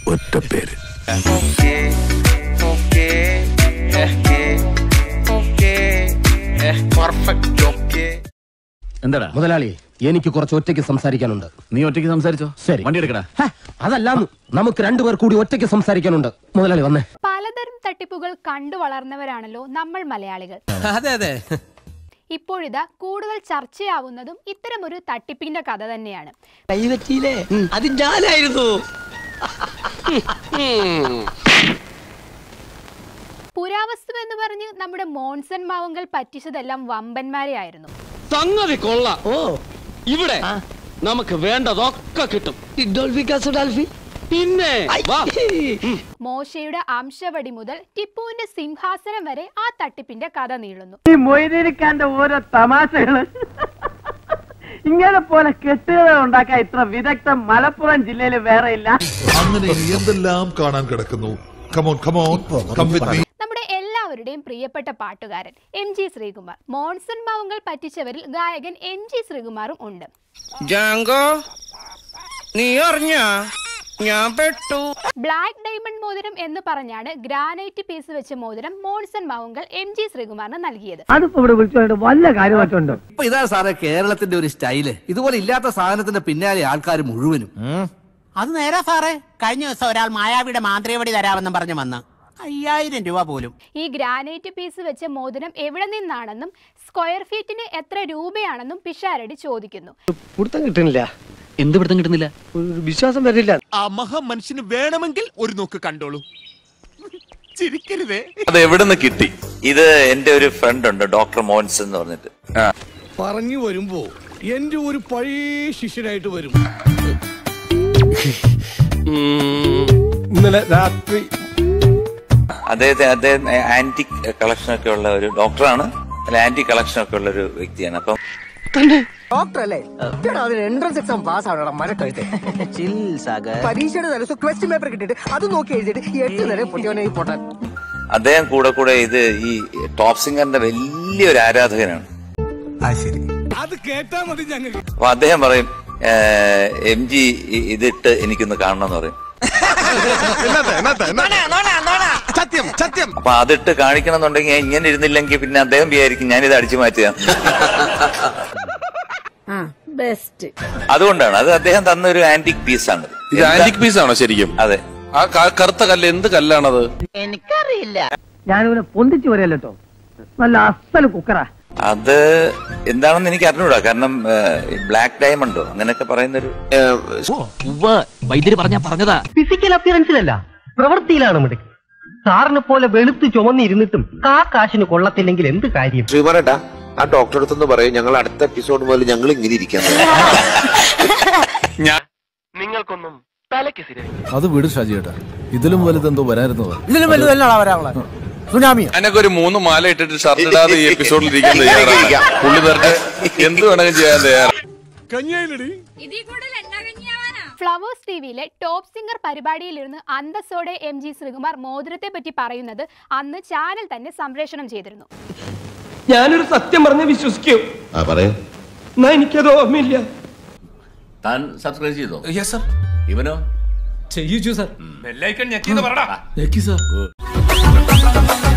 ഒറ്റ പേര് എന്താടാ മുതലാളി എനിക്ക് കുറച്ച് ഒറ്റയ്ക്ക് സംസാരിക്കാനുണ്ട് നീ ഒറ്റയ്ക്ക് സംസാരിച്ചോ ശരി. വണ്ടി എടുക്കടാ ഹ, അതല്ലാന്ന് നമുക്ക് രണ്ടുപേർ കൂടി ഒറ്റയ്ക്ക് സംസാരിക്കാനുണ്ട് മുതലാളി വന്നേ പലതരം തട്ടിപ്പുകൾ കണ്ടു വളർന്നവരാണല്ലോ നമ്മൾ മലയാളികൾ അതെ അതെ ഇപ്പോഴിതാ കൂടുതൽ ചർച്ചയാവുന്നതും ഇത്തരമൊരു തട്ടിപ്പിന്റെ കഥ തന്നെയാണ് കൈവറ്റിയില്ലേ അത് ഞാനായിരുന്നു പുരാവസ്തു എന്ന് പറഞ്ഞ് നമ്മുടെ മോൺസൺ മാവുങ്കൽ പറ്റിച്ചതെല്ലാം വമ്പന്മാരെ ആയിരുന്നു സംഗതി കൊള്ളാം ഓ ഇവിടെ നമുക്ക് വേണ്ടതൊക്കെ കിട്ടും ഡോൾഫി കാസോ ഡോൾഫി പിന്നെ വാ മോശയുടെ അംശവടി മുതൽ ടിപ്പുവിന്റെ സിംഹാസനം വരെ ആ തട്ടിപ്പിന്റെ കഥ നീളുന്നു ഈ മൊയ്തീനിക്കാന്റെ ഓരോ തമാശകള് ഇങ്ങനെ പോലെ കെട്ടുകഥ ഉണ്ടാക്കാൻ ഇത്ര വിദഗ്ധം മലപ്പുറം ജില്ലയിൽ വേറെ ഇല്ല അങ്ങനെ ഇനി എന്തെല്ലാം കാണാൻ കിടക്കുന്നു come on come on come with എല്ലാവരുടെയും പ്രിയപ്പെട്ട പാട്ടുകാരൻ എം ജി ശ്രീകുമാർ മോൺസൺ മാവുങ്കൽ പറ്റിച്ചവരിൽ ഗായകൻ എം ജി ശ്രീകുമാറും ഉണ്ട് ജാങ്കോ നീ അറിഞ്ഞ ഞാൻ പെട്ടു ബ്ലാക്ക് ഡയമണ്ട് മോതിരം എന്ന് പറഞ്ഞാണ് ഗ്രാനൈറ്റ് പീസ് വെച്ച മോതിരം മോൺസൺ മാവുങ്കൽ എം ജി ശ്രീകുമാറിന് നൽകിയത് അതിപ്പോ ഇവിടെ വിളിച്ചോണ്ട് വല്ല കാര്യമായിട്ടുണ്ടോ ഇപ്പൊ ഇതാ സാറേ കേരളത്തിന്റെ ഒരു സ്റ്റൈല് ഇതുപോലെ ഇല്ലാത്ത സാധനത്തിന്റെ പിന്നാലെ ആൾക്കാർ മുഴുവനും അത് നേരാ സാറേ കഴിഞ്ഞ ദിവസം ഒരാൾ മായാവിയുടെ മാന്ത്രികവടി തരാമെന്നും പറഞ്ഞു വന്ന് അയ്യായിരം രൂപ പോലും ഈ ഗ്രാനൈറ്റ് പീസ് വെച്ച മോതിരം എവിടെ നിന്നാണെന്നും സ്ക്വയർ ഫീറ്റിന് എത്ര രൂപയാണെന്നും പിഷാരടി ചോദിക്കുന്നു പിടുത്തം കിട്ടുന്നില്ല എന്ത് പിടുത്തം കിട്ടുന്നില്ല ഒരു വിശ്വാസം വരില്ല ആ മഹാമനുഷ്യന് വേണമെങ്കിൽ ഒരു നോക്ക് കണ്ടോളൂ ചിരിക്കരുതേ അത് എവിടുന്ന് കിട്ടി ഇത് എന്റെ ഒരു ഫ്രണ്ട് ഉണ്ട് ഡോക്ടർ മോൻസ് എന്ന് പറഞ്ഞിട്ട് പറഞ്ഞു വരുമ്പോ എന്റെ ഒരു പഴയ ശിഷ്യനായിട്ട് വരും ഇന്നലെ രാത്രി അദ്ദേഹത്തെ അദ്ദേഹം ആന്റിക് കളക്ഷൻ ഒക്കെ ഉള്ള ഒരു ഡോക്ടറാണ് അല്ല ആന്റി കളക്ഷൻ ഒക്കെ ഉള്ള ഒരു വ്യക്തിയാണ് അപ്പം ഡോക്ടർ അല്ലേ അതിന് എൻട്രൻസ് എക്സാം പാസ് ആവണം മരക്കഴുത്തെ പരീക്ഷയുടെ തലസ് ക്വസ്റ്റ്യൻ പേപ്പർ കിട്ടിയിട്ട് അത് നോക്കി എഴുതിയിട്ട് എട്ട് നേരം പൊട്ടിയോനെ ഈ പൊട്ടാൻ അദ്ദേഹം കൂടെ കൂടെ ഇത് ഈ ടോപ്പ് സിംഗറിന്റെ വലിയൊരു ആരാധകനാണ് അത് കേട്ടാ മതി ഞങ്ങൾക്ക് അപ്പൊ അദ്ദേഹം പറയും എം ജി ഇതിട്ട് എനിക്കൊന്ന് കാണണം എന്ന് പറയും സത്യം സത്യം അപ്പൊ അതിട്ട് കാണിക്കണം എന്നുണ്ടെങ്കിൽ ഞാൻ ഇങ്ങനെ ഇരുന്നില്ലെങ്കിൽ പിന്നെ അദ്ദേഹം വിചാരിക്കും ഞാനിത് അടിച്ചു മാറ്റിയ അതുകൊണ്ടാണ് അത് അദ്ദേഹം തന്ന ഒരു ആന്റിക് പീസാണ് ഇത് ആന്റിക് പീസ് ആണോ ശരിക്കും അതെ ആ ക- കറുത്ത കല്ല് എന്ത് കല്ലാണത് ഞാനിവനെ പൊന്തിച്ചു വരല്ലോ നല്ല അസൽ കുക്കറാ അത് എന്താണെന്ന് എനിക്ക് അറിഞ്ഞൂടാ കാരണം ബ്ലാക്ക് ഡയമണ്ടോ അങ്ങനെയൊക്കെ പറയുന്നൊരു വൈദ്യര് പറഞ്ഞാ പറഞ്ഞതാ ഫിസിക്കൽ അപ്പിയറൻസിലല്ല പ്രവൃത്തിയിലാണ് മിടുക്ക് സാറിനെ പോലെ വെളുത്ത് ചുമന്നിരുന്നിട്ടും കാ കാശിന് കൊള്ളത്തില്ലെങ്കിൽ എന്ത് കാര്യം ശ്രീമാരേട്ടാ ആ ഡോക്ടറെ അടുത്തൊന്ന് പറയും ഞങ്ങൾ അടുത്ത എപ്പിസോഡ് മുതൽ ഞങ്ങൾ ഇങ്ങനെ ഇരിക്കാൻ അത് വിട് ഷാജിയേട്ടാ ഇതിലും വലുതെന്തോ വരായിരുന്നതാ ഇതിലും വലുതല്ല വരാനുള്ള സുനാമി ഞാനൊക്കെ ഒരു മൂന്ന് മാല ഇട്ടിട്ട് ഷർട്ട് ഇടാതെ ഈ എപ്പിസോഡിൽ ഇരിക്കാൻ തയ്യാറാണ് പുള്ളി തരട്ടെ എന്ത് വേണമെങ്കിലും ചെയ്യാൻ തയ്യാറാണ് കഞ്ഞിയിലടി ഫ്ലവേഴ്സ് ടിവിയിലെ ടോപ്പ് സിംഗർ പരിപാടിയിലിരുന്ന് അന്തസ്സോടെ എം ജി ശ്രീകുമാർ മോതിരത്തെ പറ്റി പറയുന്നത് അന്ന് ചാനൽ തന്നെ സംപ്രേഷണം ചെയ്തിരുന്നു ഞാനൊരു സത്യം പറഞ്ഞ് വിശ്വസിക്കൂ പറയാ എന്നാ എനിക്കത് ഓർമ്മയില്ല താൻ സബ്സ്ക്രൈബ് ചെയ്തോ യെസ് സർ ഇവനോ ചെയ്യിച്ചു സാർ ബെല്ലൈക്കൺ ഞെക്കിന്ന് പറടാ സാർ